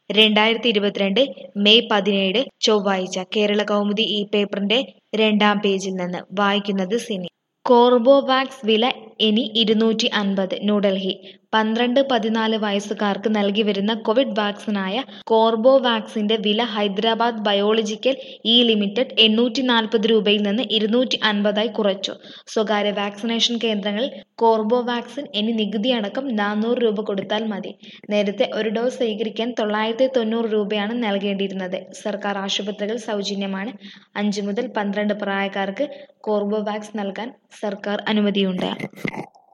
രണ്ടായിരത്തി ഇരുപത്തിരണ്ട് മെയ് പതിനേഴ് ചൊവ്വാഴ്ച കേരള കൗമുദി ഈ പേപ്പറിന്റെ രണ്ടാം പേജിൽ നിന്ന് വായിക്കുന്നത് സിനി കോർബോവാക്സ് വില ഇനി ഇരുന്നൂറ്റി അൻപത് ന്യൂഡൽഹി പന്ത്രണ്ട് പതിനാല് വയസ്സുകാർക്ക് നൽകി വരുന്ന കോവിഡ് വാക്സിനായ കോർബോവാക്സിന്റെ വില ഹൈദരാബാദ് ബയോളജിക്കൽ ഇ ലിമിറ്റഡ് എണ്ണൂറ്റി നാൽപ്പത് രൂപയിൽ നിന്ന് ഇരുന്നൂറ്റി അൻപതായി കുറച്ചു സ്വകാര്യ വാക്സിനേഷൻ കേന്ദ്രങ്ങളിൽ കോർബോവാക്സിൻ ഇനി നികുതി അടക്കം നാനൂറ് രൂപ കൊടുത്താൽ മതി നേരത്തെ ഒരു ഡോസ് സ്വീകരിക്കാൻ തൊള്ളായിരത്തി തൊണ്ണൂറ് രൂപയാണ് നൽകേണ്ടിയിരുന്നത് സർക്കാർ ആശുപത്രികൾ സൗജന്യമാണ് അഞ്ച് മുതൽ പന്ത്രണ്ട് പ്രായക്കാർക്ക് കോർബോവാക്സ് നൽകാൻ സർക്കാർ അനുമതിയുണ്ട്